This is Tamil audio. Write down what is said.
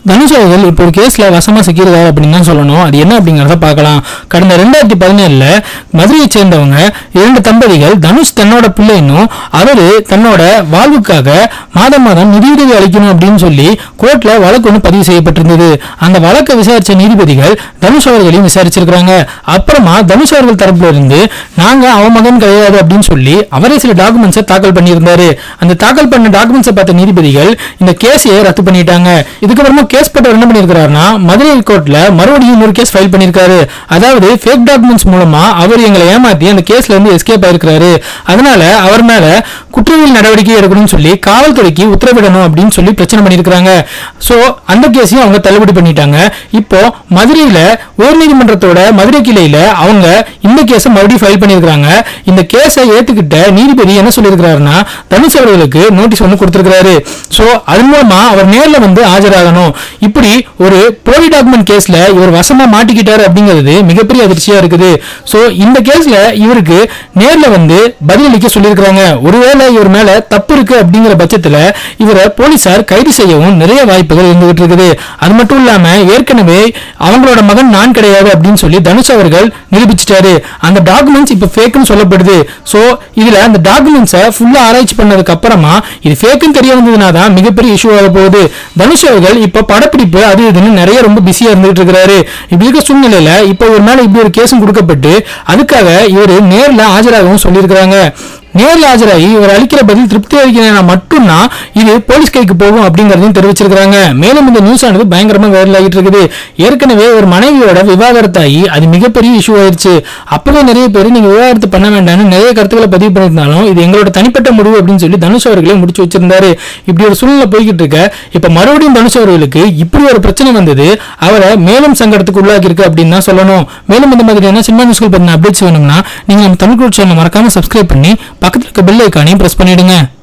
தனுஷ் அவர்கள் இப்போ ஒரு கேஸ்ல வசமா சிக்கியிருக்காரு அப்படின்னு தான் சொல்லணும் அது என்ன அப்படிங்கறத பார்க்கலாம் கடந்த ரெண்டாயிரத்தி பதினேழுல மதுரையை சேர்ந்தவங்க இரண்டு தம்பதிகள் தனுஷ் தன்னோட பிள்ளைன்னும் அவரு தன்னோட வாழ்வுக்காக மாதம் மாதம் நிதியுதவி அளிக்கணும் அப்படின்னு சொல்லி கோர்ட்ல வழக்கு ஒன்று பதிவு செய்யப்பட்டிருந்தது அந்த வழக்கை விசாரிச்ச நீதிபதிகள் தனுஷ் அவர்களையும் விசாரிச்சிருக்காங்க அப்புறமா தனுஷ் அவர்கள் தரப்புல இருந்து நாங்க அவன் மகன் கிடையாது அப்படின்னு சொல்லி அவரே சில டாக்குமெண்ட்ஸை தாக்கல் பண்ணியிருந்தாரு அந்த தாக்கல் பண்ண டாக்குமெண்ட்ஸை பார்த்த நீதிபதிகள் இந்த கேஸையே ரத்து பண்ணிட்டாங்க இதுக்கப்புறமா கேஸ் போட்டவர் என்ன பண்ணியிருக்காருன்னா மதுரை கோர்ட்ல மறுபடியும் இன்னொரு கேஸ் ஃபைல் பண்ணியிருக்காரு அதாவது ஃபேக் டாக்குமெண்ட்ஸ் மூலமா அவர் எங்களை ஏமாத்தி அந்த கேஸ்ல இருந்து எஸ்கேப் ஆயிருக்காரு அதனால அவர் மேல குற்றவியல் நடவடிக்கை எடுக்கணும்னு சொல்லி காவல்துறைக்கு உத்தரவிடணும் அப்படின்னு சொல்லி பிரச்சனை பண்ணியிருக்காங்க சோ அந்த கேஸையும் அவங்க தள்ளுபடி பண்ணிட்டாங்க இப்போ மதுரையில உயர்நீதிமன்றத்தோட மதுரை கிளையில அவங்க இந்த கேஸை மறுபடியும் ஃபைல் பண்ணியிருக்காங்க இந்த கேஸை ஏத்துக்கிட்ட நீதிபதி என்ன சொல்லியிருக்கிறாருன்னா தனுஷ் அவர்களுக்கு நோட்டீஸ் ஒன்று கொடுத்திருக்கிறாரு சோ அதன் மூலமா அவர் நேர்ல வந்து ஆஜராகணும் இப்படி ஒரு போலி டாக்குமெண்ட் கேஸ்ல இவர் வசமா மாட்டிக்கிட்டாரு அப்படிங்கிறது மிகப்பெரிய அதிர்ச்சியா இருக்குது சோ இந்த கேஸ்ல இவருக்கு நேர்ல வந்து பதிலளிக்க சொல்லியிருக்காங்க ஒருவேளை இவர் மேல தப்பு இருக்கு அப்படிங்கிற பட்சத்துல இவரை போலீசார் கைது செய்யவும் நிறைய வாய்ப்புகள் இருந்துகிட்டு இருக்குது அது மட்டும் இல்லாம ஏற்கனவே அவங்களோட மகன் நான் கிடையாது அப்படின்னு சொல்லி தனுஷ் அவர்கள் நிரூபிச்சிட்டாரு அந்த டாக்குமெண்ட்ஸ் இப்ப ஃபேக்னு சொல்லப்படுது சோ இதுல அந்த டாக்குமெண்ட்ஸை ஃபுல்லா ஆராய்ச்சி பண்ணதுக்கு அப்புறமா இது ஃபேக்குன்னு தெரிய வந்ததுனா தான் மிகப்பெரிய இஷ்யூ ஆக போகுது தனுஷ் அவர்கள் இப்ப படப்பிடிப்பு அது இதுன்னு நிறைய ரொம்ப பிஸியா இருந்துகிட்டு இருக்கிறாரு இப்படி இருக்க சூழ்நிலையில இப்ப இவர் மேல இப்படி ஒரு கேஸும் கொடுக்கப்பட்டு அதுக்காக இவர் நேர்ல ஆஜராகவும் சொல்லியிருக்கிறாங்க நேரில் ஆஜராகி இவர் அளிக்கிற பதில் திருப்தி அளிக்கிறனா மட்டும்தான் இது போலீஸ் கைக்கு போகும் அப்படிங்கறதையும் தெரிவிச்சிருக்காங்க மேலும் இந்த நியூஸ் ஆனது பயங்கரமா வைரல் ஆகிட்டு இருக்குது ஏற்கனவே ஒரு மனைவியோட விவாகரத்தாகி அது மிகப்பெரிய இஷ்யூ ஆயிருச்சு அப்பவே நிறைய பேர் நீங்க விவாகரத்து பண்ண வேண்டாம்னு நிறைய கருத்துக்களை பதிவு பண்ணியிருந்தாலும் இது எங்களோட தனிப்பட்ட முடிவு அப்படின்னு சொல்லி தனுஷ் அவர்களே முடிச்சு வச்சிருந்தாரு இப்படி ஒரு சூழ்நிலை போய்கிட்டு இருக்க இப்ப மறுபடியும் தனுஷ் அவர்களுக்கு இப்படி ஒரு பிரச்சனை வந்தது அவரை மேலும் சங்கடத்துக்கு உள்ளாக்கி இருக்கு அப்படின்னு தான் சொல்லணும் மேலும் இந்த மாதிரியான சினிமா நியூஸ்கள் பத்தின அப்டேட்ஸ் வேணும்னா நீங்க நம்ம தமிழ் சேனல் மறக்காம சப்ஸ்கிரைப் பண்ணி பக்கத்துல இருக்க பெல் ஐக்கானையும் பிரஸ் பண்ணிடுங்க